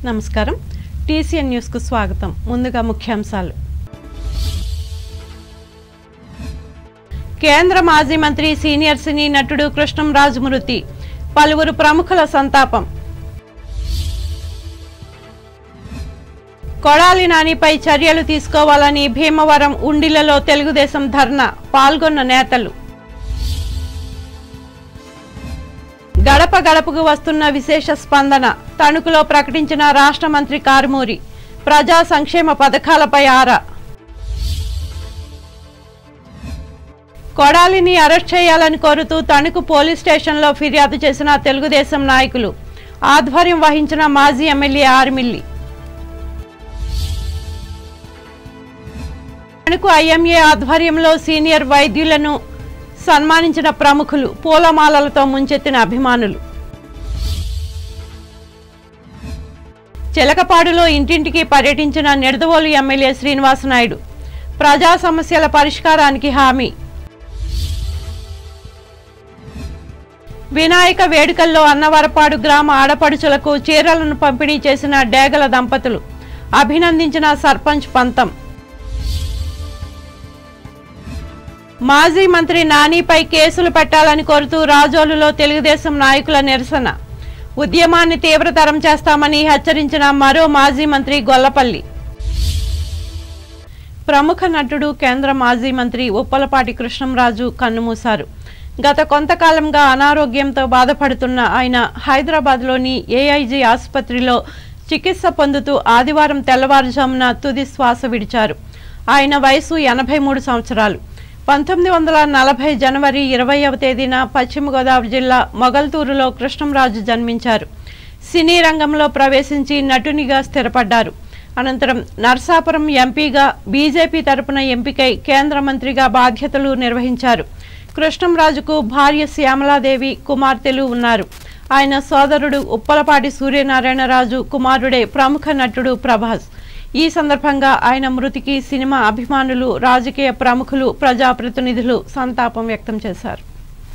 నమస్కారం టీసీఎన్ న్యూస్కు స్వాగతం ముందుగా ముఖ్యాంశాలు కేంద్ర మాజీ మంత్రి సీనియర్ సినీ నటుడు కృష్ణంరాజు మృతి పలువురు ప్రముఖుల సంతాపం కొడాలి నానిపై చర్యలు తీసుకోవాలని భీమవరం ఉండిలలో తెలుగుదేశం ధర్నా పాల్గొన్న నేతలు గడప గడపకు వస్తున్న విశేష స్పందన తణుకులో ప్రకటించిన రాష్ట్ర మంత్రి కారుమూరి ప్రజా సంక్షేమ పథకాలపై ఆరా కొడాలిని అరెస్ట్ చేయాలని కోరుతూ తణుకు పోలీస్ స్టేషన్లో ఫిర్యాదు చేసిన తెలుగుదేశం నాయకులు ఆధ్వర్యం వహించిన మాజీ ఎమ్మెల్యే ఆర్మిల్లి తణుకు ఐఎంఏ ఆధ్వర్యంలో సీనియర్ వైద్యులను సన్మానించిన ప్రముఖులు పూలమాలలతో ముంచెత్తిన అభిమానులు చిలకపాడులో ఇంటింటికి పర్యటించిన నిడదవోలు ఎమ్మెల్యే శ్రీనివాసనాయుడు ప్రజా సమస్యల పరిష్కారానికి హామీ వినాయక వేడుకల్లో అన్నవరపాడు గ్రామ ఆడపడుచులకు చీరలను పంపిణీ చేసిన డేగల దంపతులు అభినందించిన సర్పంచ్ పంతం మాజీ మంత్రి నానిపై కేసులు పెట్టాలని కోరుతూ రాజోలులో తెలుగుదేశం నాయకుల నిరసన ఉద్యమాన్ని తీవ్రతరం చేస్తామని హెచ్చరించిన మరో మాజీ మంత్రి గొల్లపల్లి ప్రముఖ నటుడు కేంద్ర మాజీ మంత్రి ఉప్పలపాటి కృష్ణంరాజు కన్నుమూశారు గత కొంతకాలంగా అనారోగ్యంతో బాధపడుతున్న ఆయన హైదరాబాద్లోని ఏఐజీ ఆసుపత్రిలో చికిత్స పొందుతూ ఆదివారం తెల్లవారుజామున తుది శ్వాస విడిచారు ఆయన వయసు ఎనభై మూడు సంవత్సరాలు పంతొమ్మిది వందల నలభై జనవరి ఇరవైవ తేదీన పశ్చిమ గోదావరి జిల్లా మొగల్తూరులో కృష్ణంరాజు జన్మించారు సినీ రంగంలో ప్రవేశించి నటునిగా స్థిరపడ్డారు అనంతరం నర్సాపురం ఎంపీగా బీజేపీ తరపున ఎంపికై కేంద్ర మంత్రిగా బాధ్యతలు నిర్వహించారు కృష్ణంరాజుకు భార్య శ్యామలాదేవి కుమార్తెలు ఉన్నారు ఆయన సోదరుడు ఉప్పలపాటి సూర్యనారాయణరాజు కుమారుడే ప్రముఖ నటుడు ప్రభాస్ ఈ సందర్భంగా ఆయన మృతికి సినిమా అభిమానులు రాజకీయ ప్రముఖులు ప్రజాప్రతినిధులు సంతాపం వ్యక్తం చేశారు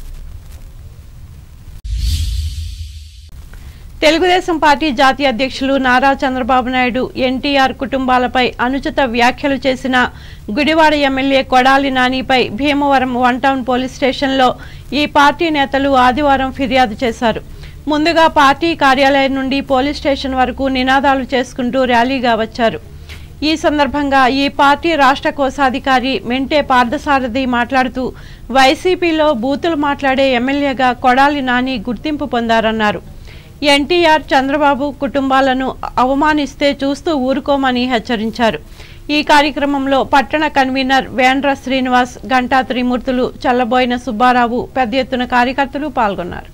తెలుగుదేశం పార్టీ జాతీయ అధ్యక్షులు నారా చంద్రబాబు నాయుడు ఎన్టీఆర్ కుటుంబాలపై అనుచిత వ్యాఖ్యలు చేసిన గుడివాడ ఎమ్మెల్యే కొడాలి నానిపై భీమవరం వన్ టౌన్ పోలీస్ స్టేషన్లో ఈ పార్టీ నేతలు ఆదివారం ఫిర్యాదు చేశారు ముందుగా పార్టీ కార్యాలయం నుండి పోలీస్ స్టేషన్ వరకు నినాదాలు చేసుకుంటూ ర్యాలీగా వచ్చారు ఈ సందర్భంగా ఈ పార్టీ రాష్ట్ర కోశాధికారి మెంటే పార్థసారథి మాట్లాడుతూ వైసీపీలో బూతులు మాట్లాడే ఎమ్మెల్యేగా కొడాలి నాని గుర్తింపు పొందారన్నారు ఎన్టీఆర్ చంద్రబాబు కుటుంబాలను అవమానిస్తే చూస్తూ ఊరుకోమని హెచ్చరించారు ఈ కార్యక్రమంలో పట్టణ కన్వీనర్ వేండ్ర శ్రీనివాస్ గంటా త్రిమూర్తులు చల్లబోయిన సుబ్బారావు పెద్ద ఎత్తున కార్యకర్తలు పాల్గొన్నారు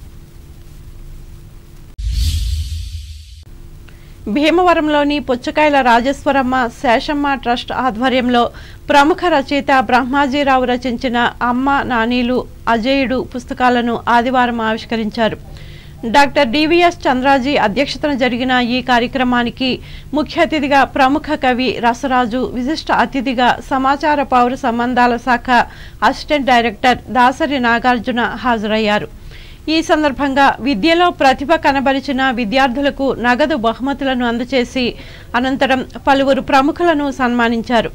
భీమవరంలోని పుచ్చకాయల రాజేశ్వరమ్మ శేషమ్మ ట్రస్ట్ ఆధ్వర్యంలో ప్రముఖ రచయిత బ్రహ్మాజీరావు రచించిన అమ్మ నానీలు అజేయుడు పుస్తకాలను ఆదివారం ఆవిష్కరించారు డాక్టర్ డివిఎస్ చంద్రాజీ అధ్యక్షతన జరిగిన ఈ కార్యక్రమానికి ముఖ్య అతిథిగా ప్రముఖ కవి రసరాజు విశిష్ట అతిథిగా సమాచార పౌర సంబంధాల శాఖ అసిస్టెంట్ డైరెక్టర్ దాసరి నాగార్జున హాజరయ్యారు ఈ సందర్భంగా విద్యలో ప్రతిభ కనబరిచిన విద్యార్థులకు నగదు బహుమతులను అందజేసి అనంతరం పలువురు ప్రముఖులను సన్మానించారు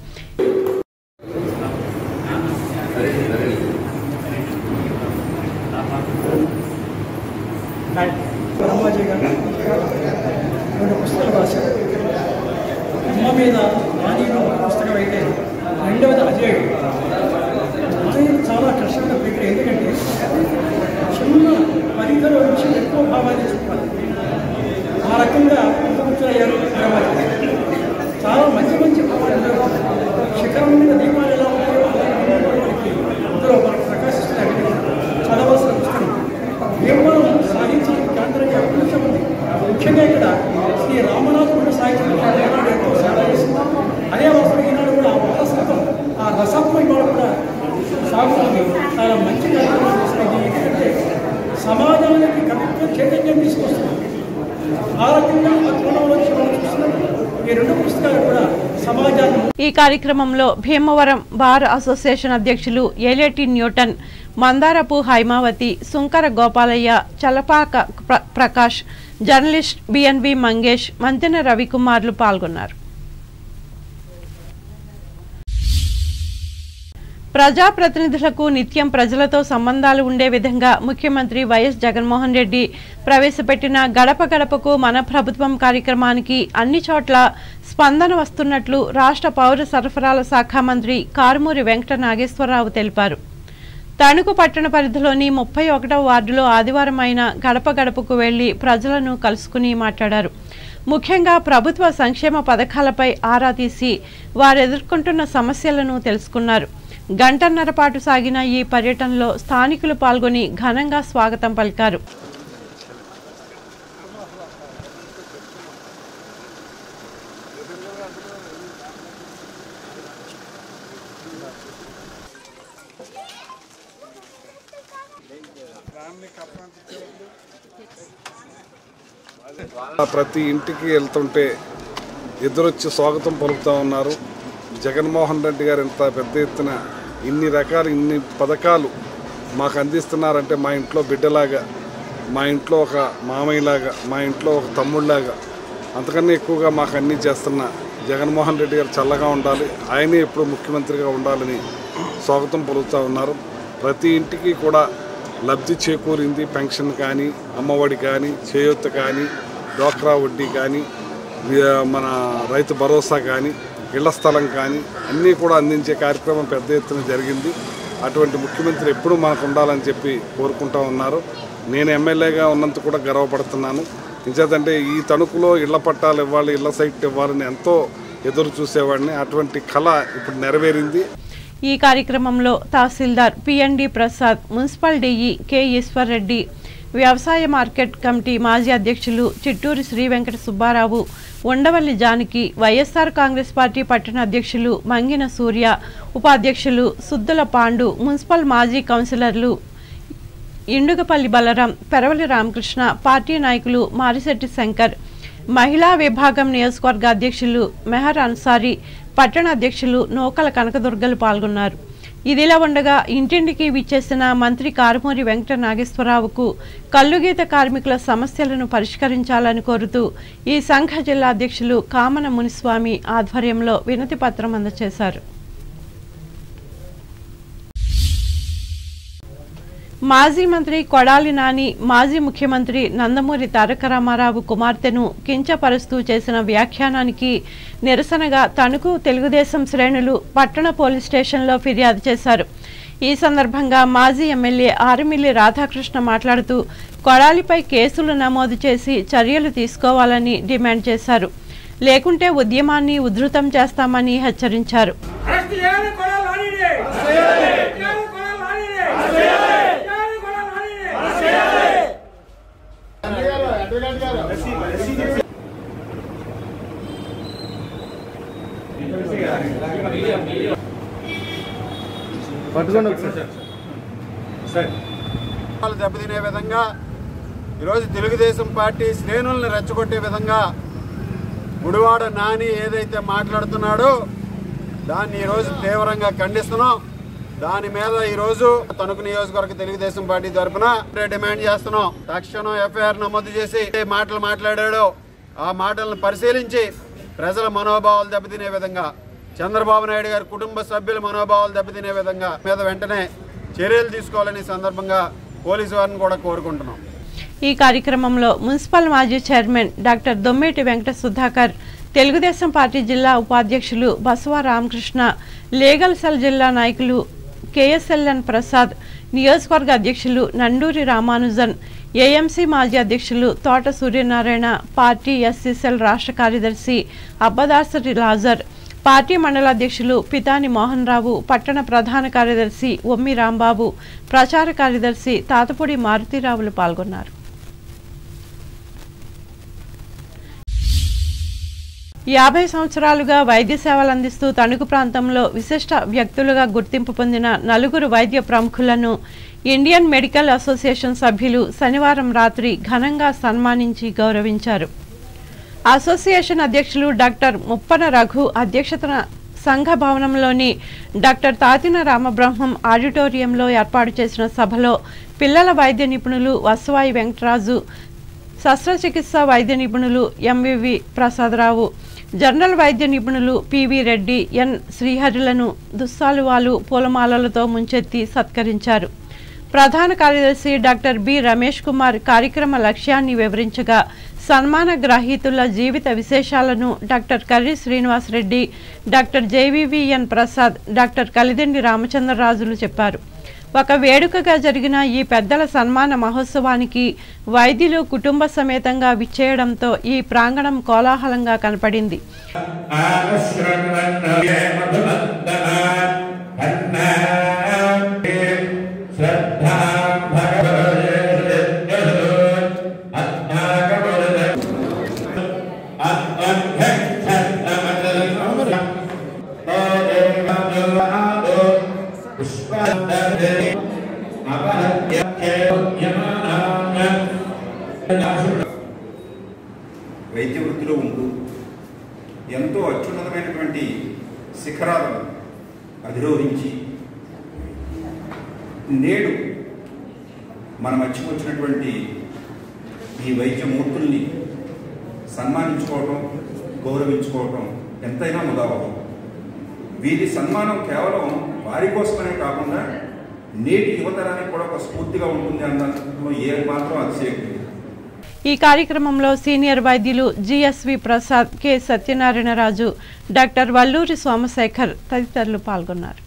బ్రహ్మాజీ గారు రెండు పుస్తకాలు రాశారు అమ్మ మీద నానీలో ఒక పుస్తకం అయితే రెండవది అజయుడు అజయుడు చాలా కష్టమైన ప్రక్రియ ఎందుకంటే చిన్న పరికరం నుంచి ఎక్కువ భావాన్ని చెప్పాలి ఆ రకంగా కూర్చోయ్యారు బ్రహ్మాజీ చాలా మంచి మంచి భావాలు శిఖరం మీద దీపాలు ఎలా ఉన్నాయో అలాగే మనకి అందులో మనకు ప్రకాశిస్తున్నాయి చదవాల్సిన పుస్తకం భీమవరం సాహిత్య కేంద్రంగా కొంచెం ఉంది ముఖ్యంగా ఇక్కడ శ్రీ రామనాథుడు సాహిత్యం ఏనాడు ఎంతో సేవ చేసింది అదే అవసరం ఈనాడు కూడా ఆ వారసత్వం ఆ రసత్వం ఇవాళ కూడా సాగుతుంది చాలా మంచి కార్యక్రమం చేస్తుంది ఎందుకంటే సమాజానికి కవిత్వం చైతన్యం తీసుకొస్తుంది ఆ రకంగా ఆ కోణంలో నుంచి మనం చూస్తున్నప్పుడు ఈ రెండు పుస్తకాలు కూడా సమాజాన్ని ఈ కార్యక్రమంలో భీమవరం బార్ అసోసియేషన్ అధ్యక్షులు ఏలేటి న్యూటన్ మందారపు హైమావతి సుంకర గోపాలయ్య చలపాక ప్ర- ప్రకాష్ జర్నలిస్ట్ బిఎన్వి మంగేష్ మంతెన రవికుమార్లు పాల్గొన్నారు ప్రజాప్రతినిధులకు నిత్యం ప్రజలతో సంబంధాలు ఉండే విధంగా ముఖ్యమంత్రి వైఎస్ జగన్మోహన్ రెడ్డి ప్రవేశపెట్టిన గడప గడపకు మన ప్రభుత్వం కార్యక్రమానికి అన్ని చోట్ల స్పందన వస్తున్నట్లు రాష్ట్ర పౌర సరఫరాల శాఖ మంత్రి కారుమూరి వెంకట నాగేశ్వరరావు తెలిపారు తణుకు పట్టణ పరిధిలోని ముప్పై ఒకటవ వార్డులో ఆదివారం ఆయన గడప గడపకు వెళ్లి ప్రజలను కలుసుకుని మాట్లాడారు ముఖ్యంగా ప్రభుత్వ సంక్షేమ పథకాలపై ఆరా తీసి వారు ఎదుర్కొంటున్న సమస్యలను తెలుసుకున్నారు గంటన్నర పాటు సాగిన ఈ పర్యటనలో స్థానికులు పాల్గొని ఘనంగా స్వాగతం పలికారు ప్రతి ఇంటికి వెళ్తుంటే ఎదురొచ్చి స్వాగతం పలుకుతూ ఉన్నారు జగన్మోహన్ రెడ్డి గారు ఇంత పెద్ద ఎత్తున ఇన్ని రకాల ఇన్ని పథకాలు మాకు అందిస్తున్నారంటే మా ఇంట్లో బిడ్డలాగా మా ఇంట్లో ఒక మామయ్యలాగా మా ఇంట్లో ఒక తమ్ముళ్ళలాగా అంతకన్నా ఎక్కువగా మాకు అన్నీ చేస్తున్న జగన్మోహన్ రెడ్డి గారు చల్లగా ఉండాలి ఆయనే ఎప్పుడు ముఖ్యమంత్రిగా ఉండాలని స్వాగతం పలుకుతూ ఉన్నారు ప్రతి ఇంటికి కూడా లబ్ధి చేకూరింది పెన్షన్ కానీ అమ్మఒడి కానీ చేయూత కానీ డోక్రా వడ్డీ కానీ వి- మన రైతు భరోసా కానీ ఇళ్ల స్థలం కానీ అన్నీ కూడా అందించే కార్యక్రమం పెద్ద ఎత్తున జరిగింది అటువంటి ముఖ్యమంత్రి ఎప్పుడూ మనకు ఉండాలని చెప్పి కోరుకుంటా ఉన్నారు నేను ఎమ్మెల్యేగా ఉన్నంత కూడా గర్వపడుతున్నాను ఇంచేతంటే ఈ తణుకులో ఇళ్ల పట్టాలు ఇవ్వాలి ఇళ్ల సైట్ ఇవ్వాలని ఎంతో ఎదురు చూసేవాడిని అటువంటి కళ ఇప్పుడు నెరవేరింది ఈ కార్యక్రమంలో tahsildar PND Prasad municipal DE K Eswar Reddy వ్యవసాయ మార్కెట్ కమిటీ మాజీ అధ్యక్షులు చిట్టూరి శ్రీ వెంకట సుబ్బారావు ఉండవల్లి జానకి వైఎస్ఆర్ కాంగ్రెస్ పార్టీ పట్టణ అధ్యక్షులు మంగిన సూర్య ఉపాధ్యక్షులు సుద్దుల పాండు మున్సిపల్ మాజీ కౌన్సిలర్లు ఇండుగపల్లి బలరాం పెరవలి రామకృష్ణ పార్టీ నాయకులు మారిశెట్టి శంకర్ మహిళా విభాగం నియోజకవర్గ అధ్యక్షులు మెహర్ అన్సారీ పట్టణ అధ్యక్షులు నూకల కనకదుర్గలు పాల్గొన్నారు ఇదిలా ఉండగా ఇంటింటికి విచ్చేసిన మంత్రి కారుమూరి వెంకట నాగేశ్వరరావుకు కల్లుగీత కార్మికుల సమస్యలను పరిష్కరించాలని కోరుతూ ఈ సంఘ జిల్లా అధ్యక్షులు కామన మునిస్వామి ఆధ్వర్యంలో వినతి పత్రం అందజేశారు మాజీ మంత్రి కొడాలి నాని మాజీ ముఖ్యమంత్రి నందమూరి తారక రామారావు కుమార్తెను కించపరుస్తూ చేసిన వ్యాఖ్యానానికి నిరసనగా తణుకు తెలుగుదేశం శ్రేణులు పట్టణ పోలీస్ స్టేషన్లో ఫిర్యాదు చేశారు ఈ సందర్భంగా మాజీ ఎమ్మెల్యే ఆరుమిల్లి రాధాకృష్ణ మాట్లాడుతూ కొడాలిపై కేసులు నమోదు చేసి చర్యలు తీసుకోవాలని డిమాండ్ చేశారు లేకుంటే ఉద్యమాన్ని ఉధృతం చేస్తామని హెచ్చరించారు అరెస్ట్ చేయాలి కొడాలి నానిని అరెస్ట్ చేయాలి కొడాలి నానిని అరెస్ట్ చేయాలి కొడాలి నానిని అరెస్ట్ చేయాలి వాళ్ళు దెబ్బతినే విధంగా ఈరోజు తెలుగుదేశం పార్టీ శ్రేణుల్ని రెచ్చగొట్టే విధంగా గుడివాడ నాని ఏదైతే మాట్లాడుతున్నాడో దాన్ని ఈరోజు తీవ్రంగా ఖండిస్తున్నాం దాని మీద ఈరోజు తణుకు నియోజకవర్గ తెలుగుదేశం పార్టీ తరఫున డిమాండ్ చేస్తున్నాం తక్షణం ఎఫ్ఐఆర్ నమోదు చేసి ఏ మాటలు మాట్లాడాడో ఆ మాటలను పరిశీలించి ప్రజల మనోభావాలు దెబ్బతినే విధంగా చంద్రబాబు నాయుడు గారి కుటుంబ సభ్యుల మనోభావాలు దెబ్బతినే విధంగా మీద వెంటనే చర్యలు తీసుకోవాలని ఈ సందర్భంగా పోలీసు వారిని కూడా కోరుకుంటున్నాం ఈ కార్యక్రమంలో మున్సిపల్ మాజీ chairman doctor Dommeti Venkata Sudhakar Telugu Desam party జిల్లా ఉపాధ్యక్షులు బసవ రామకృష్ణ లీగల్ సెల్ జిల్లా నాయకులు కేఎస్ఎల్ఎన్ ప్రసాద్ నియోజకవర్గ అధ్యక్షులు నండూరి రామానుజన్ ఏఎంసీ మాజీ అధ్యక్షులు తోట సూర్యనారాయణ పార్టీ ఎస్సీసెల్ రాష్ట్ర కార్యదర్శి అబ్బదాసరి లాజర్ పార్టీ మండల అధ్యక్షులు పితాని మోహన్ రావు పట్టణ ప్రధాన కార్యదర్శి ఒమ్మి రాంబాబు ప్రచార కార్యదర్శి తాతపూడి మారుతీరావులు పాల్గొన్నారు యాభై సంవత్సరాలుగా వైద్య సేవలు అందిస్తూ తణుకు ప్రాంతంలో విశిష్ట వ్యక్తులుగా గుర్తింపు పొందిన నలుగురు వైద్య ప్రముఖులను ఇండియన్ మెడికల్ అసోసియేషన్ సభ్యులు శనివారం రాత్రి ఘనంగా సన్మానించి గౌరవించారు అసోసియేషన్ అధ్యక్షులు డాక్టర్ ముప్పన రఘు అధ్యక్షతన సంఘ భవనంలోని డాక్టర్ తాతిన రామబ్రహ్మం ఆడిటోరియంలో ఏర్పాటు చేసిన సభలో పిల్లల వైద్య నిపుణులు వసవాయి వెంకటరాజు శస్త్రచికిత్స వైద్య నిపుణులు ఎంవివి ప్రసాదరావు జనరల్ వైద్య నిపుణులు పివి రెడ్డి ఎన్ శ్రీహరిలను దుస్సాలువాలు పూలమాలలతో ముంచెత్తి సత్కరించారు ప్రధాన కార్యదర్శి డాక్టర్ బి రమేష్ కుమార్ కార్యక్రమ లక్ష్యాన్ని వివరించగా సన్మాన గ్రహీతుల జీవిత విశేషాలను doctor Karri Srinivas Reddy doctor JVVN Prasad doctor Kalidindi రామచంద్రరాజులు చెప్పారు ఒక వేడుకగా జరిగిన ఈ పెద్దల సన్మాన మహోత్సవానికి వైద్యులు కుటుంబ సమేతంగా విచ్చేయడంతో ఈ ప్రాంగణం కోలాహలంగా కనపడింది వైద్య వృత్తిలో ఉంటూ ఎంతో అత్యున్నతమైనటువంటి శిఖరాలను అధిరోహించి నేడు మన మధ్యకు వచ్చినటువంటి ఈ వైద్యమూర్తుల్ని సన్మానించుకోవటం గౌరవించుకోవటం ఎంతైనా ముదావహం వీరి సన్మానం కేవలం వారి కోసమనే కాకుండా నేటి యువతరానికి కూడా ఒక స్ఫూర్తిగా ఉంటుంది అన్నట్లో ఏ మాత్రం అతిశయక్తి లేదు. ఈ కార్యక్రమంలో సీనియర్ వైద్యులు GSV Prasad K Satyanarayanaraju doctor Valluri Somasekhar తదితరులు పాల్గొన్నారు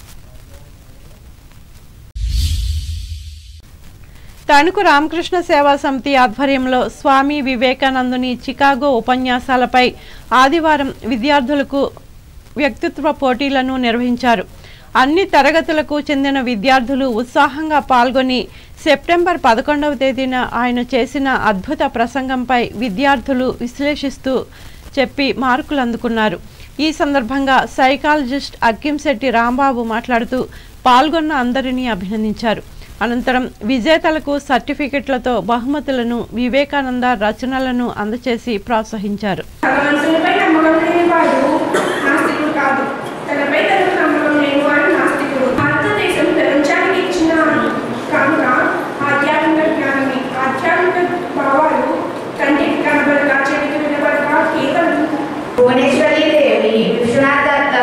తణుకు రామకృష్ణ సేవా సమితి ఆధ్వర్యంలో స్వామి వివేకానందుని చికాగో ఉపన్యాసాలపై ఆదివారం విద్యార్థులకు వ్యక్తిత్వ పోటీలను నిర్వహించారు అన్ని తరగతులకు చెందిన విద్యార్థులు ఉత్సాహంగా పాల్గొని సెప్టెంబర్ పదకొండవ తేదీన ఆయన చేసిన అద్భుత ప్రసంగంపై విద్యార్థులు విశ్లేషిస్తూ చెప్పి మార్కులు అందుకున్నారు ఈ సందర్భంగా సైకాలజిస్ట్ అక్కింశెట్టి రాంబాబు మాట్లాడుతూ పాల్గొన్న అందరినీ అభినందించారు అనంతరం విజేతలకు సర్టిఫికెట్లతో బహుమతులను వివేకానంద రచనలను అందచేసి ప్రోత్సహించారు భగవంతునిపై నమ్మకం లేనివాడు నాస్తికుడు కాదు తనపై తనకు నమ్మకం లేనివాడు నాస్తికుడు భారతదేశం ప్రపంచానికి ఇచ్చిన కానుక ఆధ్యాత్మిక జ్ఞానమే ఆధ్యాత్మిక భావాలు కంటికి కనబడక చెవికి వినబడక కేవలం భువనేశ్వరి దేవి విశ్వనాథ్ దత్త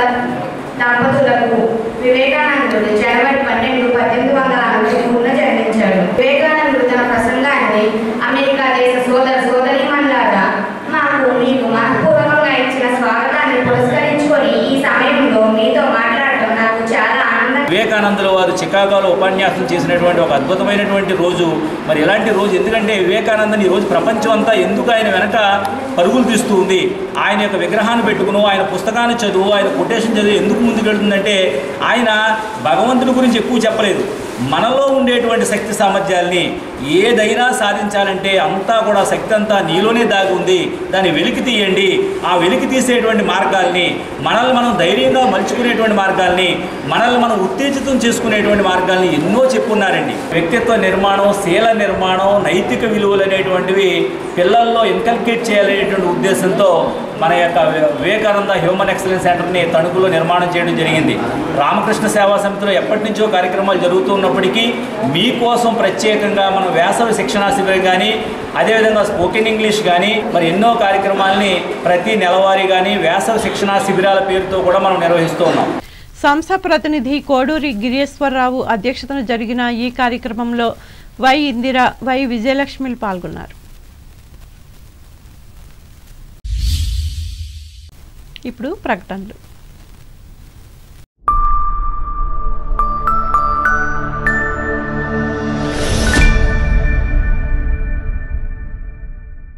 దంపతులకు వివేకానందుడు జనవరి పన్నెండు పద్దెనిమిది వందల నలభై మూడున జన్మించాడు వివేకానందుడు తన ప్రసంగాన్ని అమెరికా దేశ సోదర సోదరి మల్లారా మాకు మీకు మనపూర్వకంగా ఇచ్చిన స్వాగతాన్ని పురస్కరించుకొని ఈ సమయంలో మీతో మాట్లాడటం నాకు చాలా ఆనందంగా వివేకానందుల వారు చికాగోలో ఉపన్యాసం చేసినటువంటి ఒక అద్భుతమైనటువంటి రోజు మరి ఇలాంటి రోజు ఎందుకంటే వివేకానందని ఈ రోజు ప్రపంచం అంతా ఎందుకు ఆయన వెనక పరుగులు తీస్తూ ఉంది ఆయన యొక్క విగ్రహాన్ని పెట్టుకును ఆయన పుస్తకాన్ని చదువు ఆయన కొటేషన్ చదువు ఎందుకు ముందుకెళ్తుందంటే ఆయన భగవంతుడి గురించి ఎక్కువ చెప్పలేదు మనలో ఉండేటువంటి శక్తి సామర్థ్యాల్ని ఏదైనా సాధించాలంటే అంతా కూడా శక్తి అంతా నీలోనే దాగి ఉంది దాన్ని వెలికి తీయండి ఆ వెలికి తీసేటువంటి మార్గాల్ని మనల్ని మనం ధైర్యంగా మలుచుకునేటువంటి మార్గాల్ని మనల్ని మనం ఉత్తేజితం చేసుకునేటువంటి మార్గాల్ని ఎన్నో చెప్పున్నారండి వ్యక్తిత్వ నిర్మాణం శీల నిర్మాణం నైతిక విలువలు అనేటువంటివి పిల్లల్లో ఇన్కల్కేట్ చేయాలనేటువంటి ఉద్దేశంతో మన యొక్క వి- వివేకానంద హ్యూమన్ ఎక్సలెన్స్ సెంటర్ని తణుకులో నిర్మాణం చేయడం జరిగింది రామకృష్ణ సేవా సమితిలో ఎప్పటి నుంచో కార్యక్రమాలు జరుగుతున్నప్పటికీ మీకోసం ప్రత్యేకంగా మనం వేసవి శిక్షణా శిబిరం కానీ అదేవిధంగా స్పోకెన్ ఇంగ్లీష్ కానీ మరి ఎన్నో కార్యక్రమాలని ప్రతి నెలవారీ కానీ వేసవి శిక్షణా శిబిరాల పేరుతో కూడా మనం నిర్వహిస్తూ ఉన్నాం సంస్థ ప్రతినిధి కోడూరి గిరీశ్వరరావు అధ్యక్షతన జరిగిన ఈ కార్యక్రమంలో వై ఇందిర వై విజయలక్ష్మిలు పాల్గొన్నారు ఇప్పుడు ప్రకటనలు